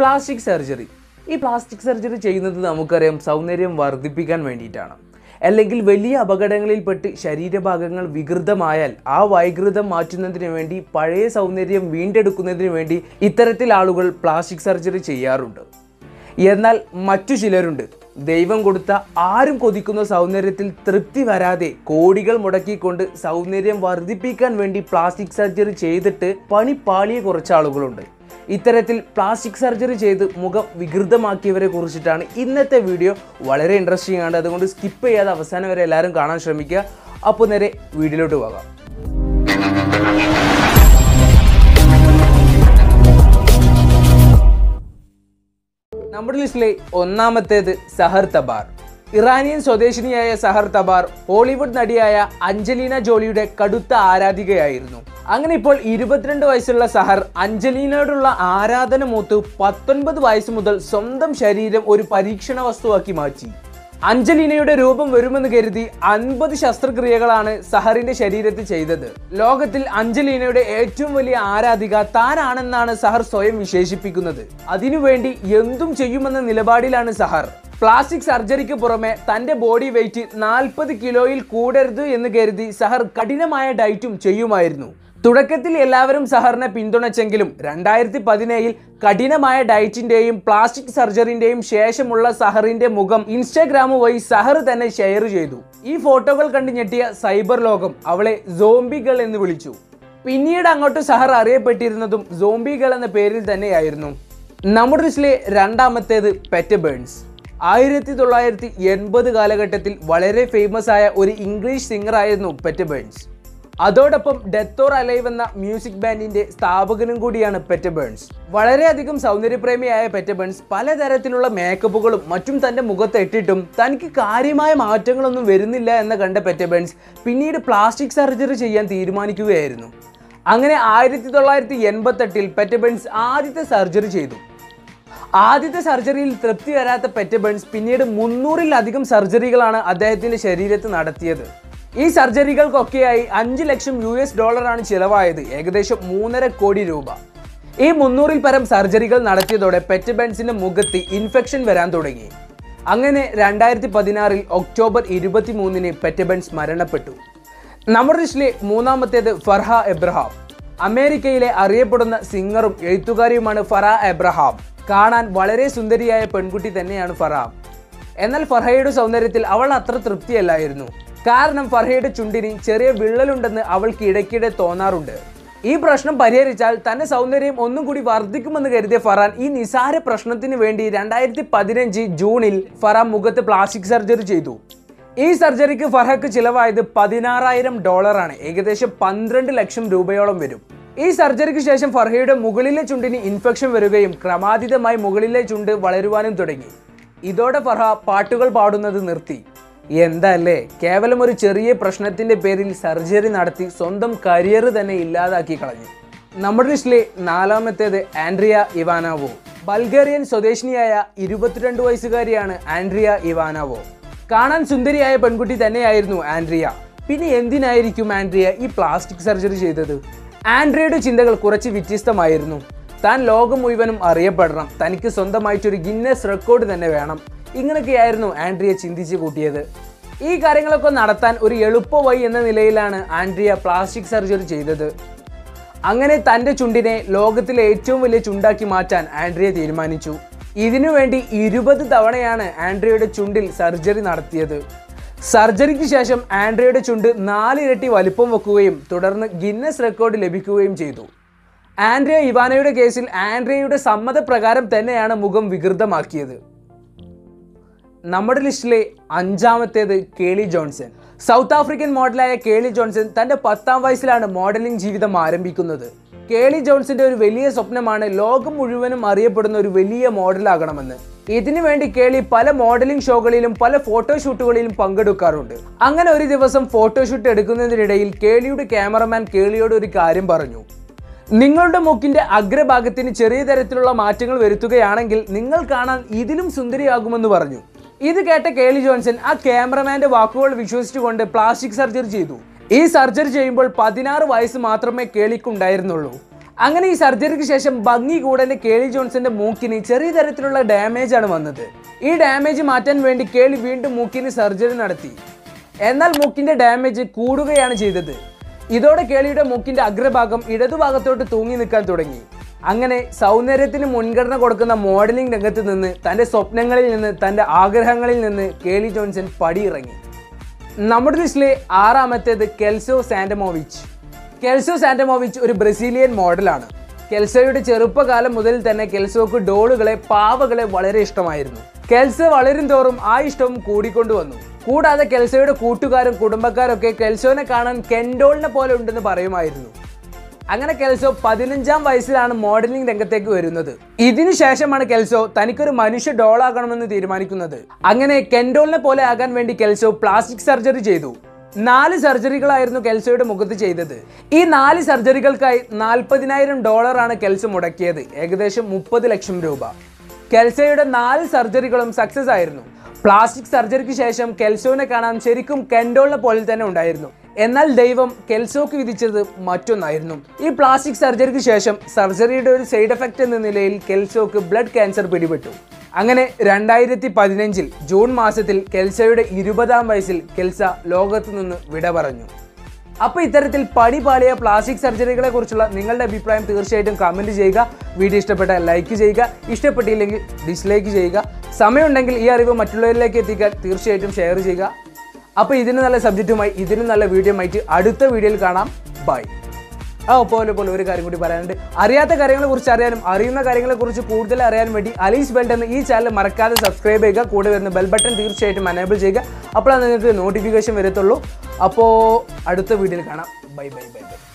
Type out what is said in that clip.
plastic surgery ഈ plastic surgery ചെയ്യുന്നത് നമുക്കറിയാം സൗന്ദര്യം വർദ്ധിപ്പിക്കാൻ വേണ്ടിയിട്ടാണ് അല്ലെങ്കിൽ വലിയ അപകടങ്ങളിൽപ്പെട്ട് ശരീരഭാഗങ്ങൾ വികൃതമായാൽ ആ വൈകൃതം മാറ്റുന്നതിന് വേണ്ടി പഴയ സൗന്ദര്യം വീണ്ടെടുക്കുന്നതിന് വേണ്ടി ഇത്തരത്തിൽ ആളുകൾ പ്ലാസ്റ്റിക് സർജറി ചെയ്യാറുണ്ട് എന്നാൽ മറ്റു ചിലരുണ്ട് ദൈവം കൊടുത്ത ആരും കൊതിക്കുന്ന സൗന്ദര്യത്തിൽ തൃപ്തി വരാതെ കോടികൾ മുടക്കിക്കൊണ്ട് സൗന്ദര്യം വർദ്ധിപ്പിക്കാൻ വേണ്ടി പ്ലാസ്റ്റിക് സർജറി ചെയ്തിട്ട് പണി പാളിയ കുറച്ച് ആളുകളുണ്ട് ഇത്തരത്തിൽ പ്ലാസ്റ്റിക് സർജറി ചെയ്ത് മുഖം വികൃതമാക്കിയവരെ കുറിച്ചിട്ടാണ് ഇന്നത്തെ വീഡിയോ വളരെ ഇൻട്രസ്റ്റിംഗ് ആണ് അതുകൊണ്ട് സ്കിപ്പ് ചെയ്യാതെ അവസാനം വരെ എല്ലാവരും കാണാൻ ശ്രമിക്കുക അപ്പോൾ നേരെ വീഡിയോയിലോട്ട് പോകാം നമ്മുടെ ലിസ്റ്റിലെ ഒന്നാമത്തേത് സഹർ തബാർ ഇറാനിയൻ സ്വദേശിനിയായ സഹർ തബാർ ഹോളിവുഡ് നടിയായ അഞ്ജലീന ജോളിയുടെ കടുത്ത ആരാധികയായിരുന്നു അങ്ങനെ ഇപ്പോൾ ഇരുപത്തിരണ്ട് വയസ്സുള്ള സഹർ അഞ്ജലീനയോടുള്ള ആരാധന മൂത്ത് പത്തൊൻപത് വയസ്സ് മുതൽ സ്വന്തം ശരീരം ഒരു പരീക്ഷണ വസ്തുവാക്കി മാറ്റി അഞ്ജലീനയുടെ രൂപം വരുമെന്ന് കരുതി അൻപത് ശസ്ത്രക്രിയകളാണ് സഹറിന്റെ ശരീരത്തിൽ ചെയ്തത് ലോകത്തിൽ അഞ്ജലീനയുടെ ഏറ്റവും വലിയ ആരാധിക താനാണെന്നാണ് സഹർ സ്വയം വിശേഷിപ്പിക്കുന്നത് അതിനുവേണ്ടി എന്തും ചെയ്യുമെന്ന നിലപാടിലാണ് സഹർ പ്ലാസ്റ്റിക് സർജറിക്ക് പുറമെ തന്റെ ബോഡി വെയിറ്റ് നാൽപ്പത് കിലോയിൽ കൂടരുത് എന്ന് കരുതി സഹർ കഠിനമായ ഡയറ്റും ചെയ്യുമായിരുന്നു തുടക്കത്തിൽ എല്ലാവരും സഹറിനെ പിന്തുണച്ചെങ്കിലും രണ്ടായിരത്തി പതിനേഴിൽ കഠിനമായ ഡയറ്റിന്റെയും പ്ലാസ്റ്റിക് സർജറിന്റെയും ശേഷമുള്ള സഹറിന്റെ മുഖം ഇൻസ്റ്റാഗ്രാം വഴി സഹർ തന്നെ ഷെയർ ചെയ്തു ഈ ഫോട്ടോകൾ കണ്ട് ഞെട്ടിയ സൈബർ ലോകം അവളെ സോംബികൾ എന്ന് വിളിച്ചു പിന്നീട് അങ്ങോട്ട് സഹർ അറിയപ്പെട്ടിരുന്നതും സോംബികൾ എന്ന പേരിൽ തന്നെയായിരുന്നു നമ്മുടെ ലിസ്റ്റിലെ രണ്ടാമത്തേത് പെറ്റ് ബേൺസ് ആയിരത്തി തൊള്ളായിരത്തി എൺപത് കാലഘട്ടത്തിൽ വളരെ ഫേമസ് ആയ ഒരു ഇംഗ്ലീഷ് സിംഗർ ആയിരുന്നു പെറ്റ് ബേൺസ് അതോടൊപ്പം ഡെത്ത് ഓർ അലൈവ് എന്ന മ്യൂസിക് ബാൻഡിന്റെ സ്ഥാപകനും കൂടിയാണ് പെറ്റ് ബേൺസ് വളരെയധികം സൗന്ദര്യപ്രേമിയായ പെറ്റ് ബേൺസ് പലതരത്തിലുള്ള മേക്കപ്പുകളും മറ്റും തന്റെ മുഖത്ത് ഇട്ടിട്ടും തനിക്ക് കാര്യമായ മാറ്റങ്ങളൊന്നും വരുന്നില്ല എന്ന് കണ്ട പെറ്റ് ബേൺസ് പിന്നീട് പ്ലാസ്റ്റിക് സർജറി ചെയ്യാൻ തീരുമാനിക്കുകയായിരുന്നു അങ്ങനെ ആയിരത്തി തൊള്ളായിരത്തി എൺപത്തെട്ടിൽ പെറ്റ് ബേൺസ് ആദ്യത്തെ സർജറി ചെയ്തു ആദ്യത്തെ സർജറിയിൽ തൃപ്തി വരാത്ത പെറ്റ് ബേൺസ് പിന്നീട് മുന്നൂറിലധികം സർജറികളാണ് അദ്ദേഹത്തിന്റെ ശരീരത്ത് നടത്തിയത് ഈ സർജറികൾക്കൊക്കെയായി അഞ്ച് ലക്ഷം യു എസ് ഡോളറാണ് ചിലവായത് ഏകദേശം മൂന്നര കോടി രൂപ ഈ മുന്നൂറിൽ പരം സർജറികൾ നടത്തിയതോടെ പെറ്റ് ബേൺസിന്റെ മുഖത്ത് ഇൻഫെക്ഷൻ വരാൻ തുടങ്ങി അങ്ങനെ രണ്ടായിരത്തി പതിനാറിൽ ഒക്ടോബർ ഇരുപത്തി മൂന്നിന് പെറ്റ് ബേൺസ് മരണപ്പെട്ടു നമ്മുടെ ലിസ്റ്റിലെ മൂന്നാമത്തേത് ഫർഹ എബ്രഹാം അമേരിക്കയിലെ അറിയപ്പെടുന്ന സിംഗറും എഴുത്തുകാരിയുമാണ് ഫറ എബ്രഹാം കാണാൻ വളരെ സുന്ദരിയായ പെൺകുട്ടി തന്നെയാണ് ഫറ എന്നാൽ ഫർഹയുടെ സൗന്ദര്യത്തിൽ അവൾ അത്ര തൃപ്തിയല്ലായിരുന്നു കാരണം ഫർഹയുടെ ചുണ്ടിന് ചെറിയ വിള്ളലുണ്ടെന്ന് അവൾക്ക് ഇടയ്ക്കിടെ തോന്നാറുണ്ട് ഈ പ്രശ്നം പരിഹരിച്ചാൽ തന്റെ സൗന്ദര്യം ഒന്നും കൂടി വർദ്ധിക്കുമെന്ന് കരുതിയ ഫറാൻ ഈ നിസാര പ്രശ്നത്തിന് വേണ്ടി രണ്ടായിരത്തി പതിനഞ്ച് ജൂണിൽ ഫറ മുഖത്ത് പ്ലാസ്റ്റിക് സർജറി ചെയ്തു ഈ സർജറിക്ക് ഫർഹക്ക് ചിലവായത് പതിനാറായിരം ഡോളറാണ് ഏകദേശം പന്ത്രണ്ട് ലക്ഷം രൂപയോളം വരും ഈ സർജറിക്ക് ശേഷം ഫർഹയുടെ മുകളിലെ ചുണ്ടിന് ഇൻഫെക്ഷൻ വരികയും ക്രമാതീതമായി മുകളിലെ ചുണ്ട് വളരുവാനും തുടങ്ങി ഇതോടെ ഫർഹ പാട്ടുകൾ പാടുന്നത് നിർത്തി എന്തല്ലേ കേവലം ഒരു ചെറിയ പ്രശ്നത്തിന്റെ പേരിൽ സർജറി നടത്തി സ്വന്തം കരിയർ തന്നെ ഇല്ലാതാക്കി കളഞ്ഞു നമ്മുടെ ലിസ്റ്റിലെ നാലാമത്തേത് ആൻഡ്രിയ ഇവാനാവോ ബൾഗേറിയൻ സ്വദേശിനിയായ ഇരുപത്തിരണ്ട് വയസ്സുകാരിയാണ് ആൻഡ്രിയ ഇവാനാവോ കാണാൻ സുന്ദരിയായ പെൺകുട്ടി തന്നെയായിരുന്നു ആൻഡ്രിയ പിന്നെ എന്തിനായിരിക്കും ആൻഡ്രിയ ഈ പ്ലാസ്റ്റിക് സർജറി ചെയ്തത് ആൻഡ്രിയയുടെ ചിന്തകൾ കുറച്ച് വ്യത്യസ്തമായിരുന്നു താൻ ലോകം മുഴുവനും അറിയപ്പെടണം തനിക്ക് സ്വന്തമായിട്ടൊരു ഗിന്നസ് റെക്കോർഡ് തന്നെ വേണം ഇങ്ങനെയൊക്കെയായിരുന്നു ആൻഡ്രിയ ചിന്തിച്ചു കൂട്ടിയത് ഈ കാര്യങ്ങളൊക്കെ നടത്താൻ ഒരു എളുപ്പ വഴി എന്ന നിലയിലാണ് ആൻഡ്രിയ പ്ലാസ്റ്റിക് സർജറി ചെയ്തത് അങ്ങനെ തൻ്റെ ചുണ്ടിനെ ലോകത്തിലെ ഏറ്റവും വലിയ ചുണ്ടാക്കി മാറ്റാൻ ആൻഡ്രിയ തീരുമാനിച്ചു ഇതിനുവേണ്ടി ഇരുപത് തവണയാണ് ആൻഡ്രിയയുടെ ചുണ്ടിൽ സർജറി നടത്തിയത് സർജറിക്ക് ശേഷം ആൻഡ്രിയയുടെ ചുണ്ട് നാലിരട്ടി വലിപ്പം വെക്കുകയും തുടർന്ന് ഗിന്നസ് റെക്കോർഡ് ലഭിക്കുകയും ചെയ്തു ആൻഡ്രിയ ഇവാനയുടെ കേസിൽ ആൻഡ്രിയയുടെ സമ്മതപ്രകാരം തന്നെയാണ് മുഖം വികൃതമാക്കിയത് നമ്മുടെ ലിസ്റ്റിലെ അഞ്ചാമത്തേത് കേളി ജോൺസൺ സൗത്ത് ആഫ്രിക്കൻ മോഡലായ കേളി ജോൺസൺ തന്റെ പത്താം വയസ്സിലാണ് മോഡലിംഗ് ജീവിതം ആരംഭിക്കുന്നത് കേളി ജോൺസന്റെ ഒരു വലിയ സ്വപ്നമാണ് ലോകം മുഴുവനും അറിയപ്പെടുന്ന ഒരു വലിയ മോഡലാകണമെന്ന് ഇതിനു വേണ്ടി കേളി പല മോഡലിംഗ് ഷോകളിലും പല ഫോട്ടോഷൂട്ടുകളിലും പങ്കെടുക്കാറുണ്ട് അങ്ങനെ ഒരു ദിവസം ഫോട്ടോഷൂട്ട് എടുക്കുന്നതിനിടയിൽ കേളിയുടെ ക്യാമറമാൻ കേളിയോട് ഒരു കാര്യം പറഞ്ഞു നിങ്ങളുടെ മൂക്കിന്റെ അഗ്രഭാഗത്തിന് ചെറിയ തരത്തിലുള്ള മാറ്റങ്ങൾ വരുത്തുകയാണെങ്കിൽ നിങ്ങൾ കാണാൻ ഇതിലും സുന്ദരിയാകുമെന്ന് പറഞ്ഞു ഇത് കേട്ട കേളി ജോൺസൺ ആ ക്യാമറമാന്റെ വാക്കുകൾ വിശ്വസിച്ചുകൊണ്ട് പ്ലാസ്റ്റിക് സർജറി ചെയ്തു ഈ സർജറി ചെയ്യുമ്പോൾ പതിനാറ് വയസ്സ് മാത്രമേ കേളിക്കുണ്ടായിരുന്നുള്ളൂ അങ്ങനെ ഈ സർജറിക്ക് ശേഷം ഭംഗി കൂടന്റെ കേളി ജോൺസന്റെ മൂക്കിന് ചെറിയ തരത്തിലുള്ള ഡാമേജ് ആണ് വന്നത് ഈ ഡാമേജ് മാറ്റാൻ വേണ്ടി കേളി വീണ്ടും മൂക്കിന് സർജറി നടത്തി എന്നാൽ മൂക്കിന്റെ ഡാമേജ് കൂടുകയാണ് ചെയ്തത് ഇതോടെ കേളിയുടെ മൂക്കിന്റെ അഗ്രഭാഗം ഇടതുഭാഗത്തോട്ട് തൂങ്ങി നിൽക്കാൻ തുടങ്ങി അങ്ങനെ സൗന്ദര്യത്തിന് മുൻഗണന കൊടുക്കുന്ന മോഡലിംഗ് രംഗത്ത് നിന്ന് തന്റെ സ്വപ്നങ്ങളിൽ നിന്ന് തന്റെ ആഗ്രഹങ്ങളിൽ നിന്ന് കേളി ജോൺസൺ പടിയിറങ്ങി നമ്മുടെ ലിസ്റ്റിലെ ആറാമത്തേത് കെൽസോ സാന്റമോവിച്ച് കെൽസോ സാന്റമോവിച്ച് ഒരു ബ്രസീലിയൻ മോഡലാണ് കെൽസോയുടെ ചെറുപ്പകാലം മുതൽ തന്നെ കെൽസോക്ക് ഡോളുകളെ പാവകളെ വളരെ ഇഷ്ടമായിരുന്നു കെൽസോ വളരും തോറും ആ ഇഷ്ടവും കൂടിക്കൊണ്ടുവന്നു കൂടാതെ കെൽസോയുടെ കൂട്ടുകാരും കുടുംബക്കാരൊക്കെ കെൽസോനെ കാണാൻ കെൻഡോളിനെ പോലെ ഉണ്ടെന്ന് പറയുമായിരുന്നു അങ്ങനെ കെൽസോ പതിനഞ്ചാം വയസ്സിലാണ് മോഡലിംഗ് രംഗത്തേക്ക് വരുന്നത് ഇതിനു ശേഷമാണ് കെൽസോ തനിക്കൊരു മനുഷ്യ ഡോളാകണമെന്ന് തീരുമാനിക്കുന്നത് അങ്ങനെ കെൻഡോളിനെ പോലെ ആകാൻ വേണ്ടി കെൽസോ പ്ലാസ്റ്റിക് സർജറി ചെയ്തു നാല് സർജറികളായിരുന്നു കെൽസോയുടെ മുഖത്ത് ചെയ്തത് ഈ നാല് സർജറികൾക്കായി നാൽപ്പതിനായിരം ഡോളറാണ് കെൽസോ മുടക്കിയത് ഏകദേശം മുപ്പത് ലക്ഷം രൂപ കെൽസോയുടെ നാല് സർജറികളും സക്സസ് ആയിരുന്നു പ്ലാസ്റ്റിക് സർജറിക്ക് ശേഷം കെൽസോനെ കാണാൻ ശരിക്കും കെൻഡോളിനെ പോലെ തന്നെ ഉണ്ടായിരുന്നു എന്നാൽ ദൈവം കെൽസോക്ക് വിധിച്ചത് മറ്റൊന്നായിരുന്നു ഈ പ്ലാസ്റ്റിക് സർജറിക്ക് ശേഷം സർജറിയുടെ ഒരു സൈഡ് എഫക്റ്റ് എന്ന നിലയിൽ കെൽസോക്ക് ബ്ലഡ് ക്യാൻസർ പിടിപെട്ടു അങ്ങനെ രണ്ടായിരത്തി പതിനഞ്ചിൽ ജൂൺ മാസത്തിൽ കെൽസയുടെ ഇരുപതാം വയസ്സിൽ കെൽസ ലോകത്തു നിന്ന് വിട പറഞ്ഞു അപ്പോൾ ഇത്തരത്തിൽ പടി പാളിയ പ്ലാസ്റ്റിക് സർജറികളെ കുറിച്ചുള്ള നിങ്ങളുടെ അഭിപ്രായം തീർച്ചയായിട്ടും കമൻറ്റ് ചെയ്യുക വീഡിയോ ഇഷ്ടപ്പെട്ടാൽ ലൈക്ക് ചെയ്യുക ഇഷ്ടപ്പെട്ടില്ലെങ്കിൽ ഡിസ്ലൈക്ക് ചെയ്യുക സമയമുണ്ടെങ്കിൽ ഈ അറിവ് മറ്റുള്ളവരിലേക്ക് എത്തിക്കാൻ തീർച്ചയായിട്ടും ഷെയർ ചെയ്യുക അപ്പോൾ ഇതിന് നല്ല സബ്ജക്റ്റുമായി ഇതിനും നല്ല വീഡിയോ ആയിട്ട് അടുത്ത വീഡിയോയിൽ കാണാം ബൈ ആ പോലെ പോലെ ഒരു കാര്യം കൂടി പറയാനുണ്ട് അറിയാത്ത കാര്യങ്ങളെ കുറിച്ച് അറിയാനും അറിയുന്ന കാര്യങ്ങളെ കുറിച്ച് കൂടുതൽ അറിയാനും വേണ്ടി അലീസ് ബെൽറ്റ് എന്ന ഈ ചാനൽ മറക്കാതെ സബ്സ്ക്രൈബ് ചെയ്യുക കൂടെ വരുന്ന ബെൽ ബട്ടൺ തീർച്ചയായിട്ടും എനേബിൾ ചെയ്യുക അപ്പോഴാണ് നിങ്ങൾക്ക് നോട്ടിഫിക്കേഷൻ വരത്തുള്ളൂ അപ്പോൾ അടുത്ത വീഡിയോയിൽ കാണാം ബൈ ബൈ ബൈ ബൈ